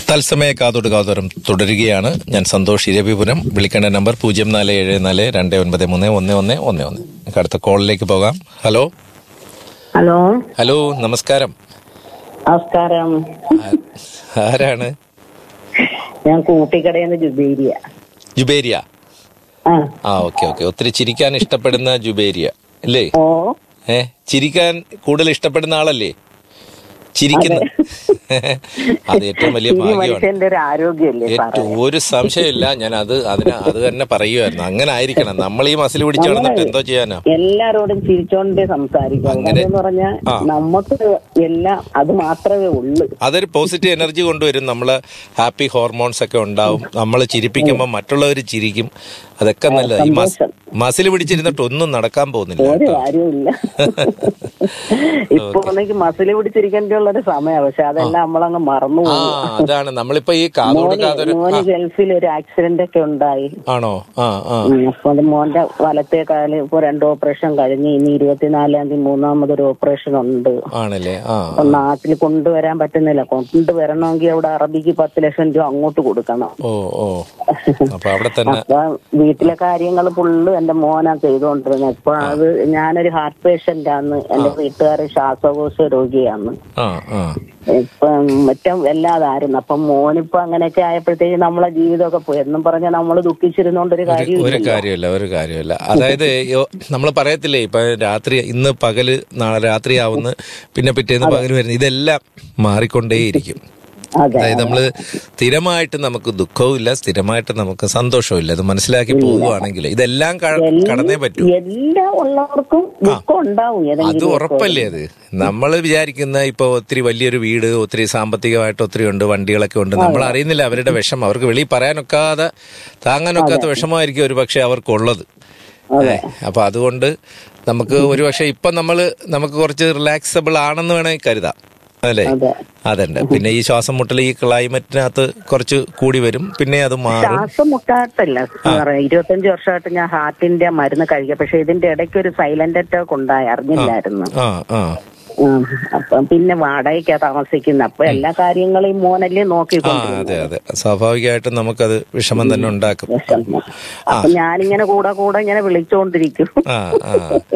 തത്സമയ കാതോട് കാതോരം തുടരുകയാണ് ഞാൻ സന്തോഷ് ഇരവിപുരം വിളിക്കേണ്ട നമ്പർ പൂജ്യം നാല് ഏഴ് നാല് രണ്ട് ഒൻപത് മൂന്ന് ഒന്ന് ഒന്ന് ഒന്ന് ഒന്ന് നമുക്ക് അടുത്ത കോളിലേക്ക് പോകാം ഹലോ ഹലോ ഹലോ നമസ്കാരം നമസ്കാരം ആ- ആരാണ് ഞാൻ കൂട്ടിക്കടയിൽ നിന്ന് ജുബേരിയ ജുബേരിയ ആ ആ ഓക്കെ ഓക്കെ ഒത്തിരി ചിരിക്കാൻ ഇഷ്ടപ്പെടുന്ന ജുബേരിയ അല്ലേ ഓ ഏ ചിരിക്കാൻ കൂടുതൽ ഇഷ്ടപ്പെടുന്ന ആളല്ലേ ചിരിക്കുന്ന അത് ഏറ്റവും വലിയ ചിരി ഭാഗ്യമാണ് മനുഷ്യന്റെ ഒരു ആരോഗ്യമല്ലേ സാറേ ഏറ്റവും ഒരു സംശയമില്ല ഞാൻ അത് അതിന് അത് തന്നെ പറയുമായിരുന്നു അങ്ങനെ ആയിരിക്കണം നമ്മൾ ഈ മസിൽ പിടിച്ചു നടന്നിട്ട് എന്തോ ചെയ്യാനാ എല്ലാരോടും ചിരിച്ചോണ്ടേ സംസാരിക്കും അങ്ങനെ- എന്ന് പറഞ്ഞാൽ ആ. നമുക്ക് എല്ലാം അത് മാത്രമേ ഉള്ളൂ അതൊരു പോസിറ്റീവ് എനർജി കൊണ്ടുവരും നമ്മള് ഹാപ്പി ഹോർമോൺസ് ഒക്കെ ഉണ്ടാവും നമ്മൾ ചിരിപ്പിക്കുമ്പോൾ മറ്റുള്ളവർ ചിരിക്കും അതൊക്കെ നല്ലത് ഈ മസ് സന്തോഷം. മസിൽ പിടിച്ചിരുന്നിട്ട് ഒന്നും നടക്കാൻ പോകുന്നില്ല ഒരു കേട്ടോ. കാര്യമില്ല ഇപ്പൊ ഒന്നെങ്കിൽ മസില് പിടിച്ചിരിക്കേണ്ട ഉള്ളൊരു സമയമാണ് പക്ഷെ അതെല്ലാം നമ്മളങ്ങ് മറന്നു ആ പോകും അതാണ് നമ്മളിപ്പോ ഈ കാതോട് മോന് കാതൊരു മോന് ഗൾഫിൽ ഒരു ആക്സിഡന്റ് ഒക്കെ ഉണ്ടായി ആണോ ആ ആ ഉം, അപ്പൊ അത് മോന്റെ വലത്തെ കാല് ഇപ്പൊ രണ്ട് ഓപ്പറേഷൻ കഴിഞ്ഞ് ഇനി ഇരുപത്തിനാലാം തീയതി മൂന്നാമതൊരു ഓപ്പറേഷൻ ഉണ്ട് ആണല്ലേ ആ അപ്പൊ നാട്ടിൽ കൊണ്ടുവരാൻ പറ്റുന്നില്ല കൊണ്ടുവരണമെങ്കിൽ അവിടെ അറബിക്ക് പത്ത് ലക്ഷം രൂപ അങ്ങോട്ട് കൊടുക്കണം ഓ ഓ അപ്പൊ അവിടെ തന്നെ അപ്പൊ വീട്ടിലെ കാര്യങ്ങൾ ഫുള്ള് എന്റെ മോനാ ചെയ്തുകൊണ്ടിരുന്നത് ഇപ്പൊ അത് ഞാനൊരു ഹാർട്ട് പേഷ്യന്റ് ആണ് എന്റെ വീട്ടുകാരൻ ശ്വാസകോശ രോഗിയാണ് ആ ആ ഇപ്പം മറ്റും വല്ലാതായിരുന്നു അപ്പം മോനിപ്പോ അങ്ങനെയൊക്കെ ആയപ്പോഴത്തേക്ക് നമ്മളെ ജീവിതമൊക്കെ പോയി എന്നും പറഞ്ഞ നമ്മൾ ദുഃഖിച്ചിരുന്നോണ്ടൊരു ഒരു കാര്യമില്ല കാര്യമില്ല ഒരു കാര്യമില്ല അതായത് നമ്മൾ പറയത്തില്ലേ ഇപ്പൊ രാത്രി ഇന്ന് പകല് നാളെ രാത്രി ആവുന്ന പിന്നെ പിറ്റേന്ന് പകല് വരുന്ന ഇതെല്ലാം മാറിക്കൊണ്ടേയിരിക്കും അതെ അതായത് നമ്മള് സ്ഥിരമായിട്ട് നമുക്ക് ദുഃഖവും ഇല്ല സ്ഥിരമായിട്ട് നമുക്ക് സന്തോഷവും ഇല്ല അത് മനസ്സിലാക്കി പോവുകയാണെങ്കിൽ ഇതെല്ലാം ക- കടന്നേ പറ്റൂ എല്ലാം ഉള്ളവർക്കും ദുഃഖം ഉണ്ടാവും അത് ഏതെങ്കിലും ഉറപ്പല്ലേ അത് നമ്മൾ വിചാരിക്കുന്ന ഇപ്പൊ ഒത്തിരി വലിയൊരു വീട് ഒത്തിരി സാമ്പത്തികമായിട്ട് ഒത്തിരി ഉണ്ട് വണ്ടികളൊക്കെ ഉണ്ട് നമ്മൾ അറിയുന്നില്ല അവരുടെ വിഷമം അവർക്ക് വെളിയിൽ പറയാനൊക്കാതെ താങ്ങാനൊക്കാത്ത വിഷമമായിരിക്കും ഒരു പക്ഷെ അവർക്കുള്ളത് ഏ, അപ്പൊ അതുകൊണ്ട് നമുക്ക് ഒരു പക്ഷെ ഇപ്പൊ നമ്മള് നമുക്ക് കുറച്ച് റിലാക്സബിൾ ആണെന്ന് വേണമെങ്കിൽ കരുതാം അല്ലേ അതെ അതുണ്ട് പിന്നെ ഈ ശ്വാസം മുട്ടൽ ഈ ക്ലൈമറ്റിനകത്ത് കുറച്ച് കൂടി വരും പിന്നെ അത് മാറും ശ്വാസം മുട്ടാട്ടല്ല സാറേ ഇരുപത്തഞ്ച് വർഷമായിട്ട് ഞാൻ ഹാർട്ടിന്റെ മരുന്ന് കഴിക്കുക പക്ഷെ ഇതിന്റെ ഇടയ്ക്ക് ഒരു സൈലന്റ് അറ്റാക്ക് ഉണ്ടായി അറിഞ്ഞില്ലായിരുന്നു ആ ആ ഉം. അപ്പം പിന്നെ വാടകയ്ക്കാ താമസിക്കുന്നത് അപ്പൊ എല്ലാ കാര്യങ്ങളെയും മോനല്ലേ ആ നോക്കിക്കൊണ്ടിരുന്നത് അതെ അതെ സ്വാഭാവികമായിട്ടും നമുക്കത് വിഷമം തന്നെ ഉണ്ടാക്കും വിഷമം. അപ്പൊ ഞാനിങ്ങനെ കൂടെ കൂടെ ഇങ്ങനെ വിളിച്ചോണ്ടിരിക്കും ആ ആ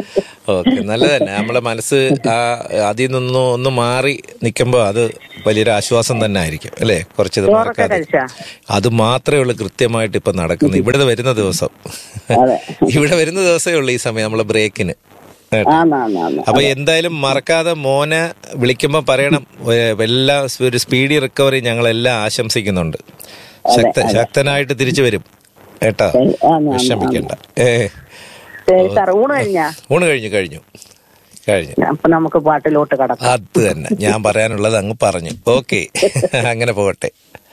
ഓക്കെ നല്ലത് തന്നെ നമ്മളെ മനസ്സ് ആ അതിൽ നിന്നും ഒന്ന് മാറി നിൽക്കുമ്പോൾ അത് വലിയൊരു ആശ്വാസം തന്നെ ആയിരിക്കും അല്ലേ കുറച്ചത് ചോറൊക്കെ മറക്കാതെ കഴിച്ചാ അത് മാത്രമേ ഉള്ളൂ കൃത്യമായിട്ട് ഇപ്പൊ നടക്കുന്നത് ഇവിടെ വരുന്ന ദിവസം അതെ ഇവിടെ വരുന്ന ദിവസമേ ഉള്ളൂ ഈ സമയം നമ്മളെ ബ്രേക്കിന് കേട്ടോ. ആന്നാന്നാന്ന് അപ്പൊ എന്തായാലും മറക്കാതെ മോനെ വിളിക്കുമ്പോ പറയണം ഏ, എല്ലാ സ് ഒരു സ്പീഡി റിക്കവറി ഞങ്ങളെല്ലാം ആശംസിക്കുന്നുണ്ട് ശക്ത ശക്തനായിട്ട് തിരിച്ചു വരും കേട്ടോ ആന്നാന്ന് വിഷമിക്കണ്ട ഏ ശരി സാർ ഊണ് കഴിഞ്ഞാ ഊണ് കഴിഞ്ഞു കഴിഞ്ഞു കഴിഞ്ഞു അപ്പൊ നമുക്ക് പാട്ടിലോട്ട് കടക്കാം അത് തന്നെ ഞാൻ പറയാനുള്ളത് അങ്ങ് പറഞ്ഞു ഓക്കെ അങ്ങനെ പോകട്ടെ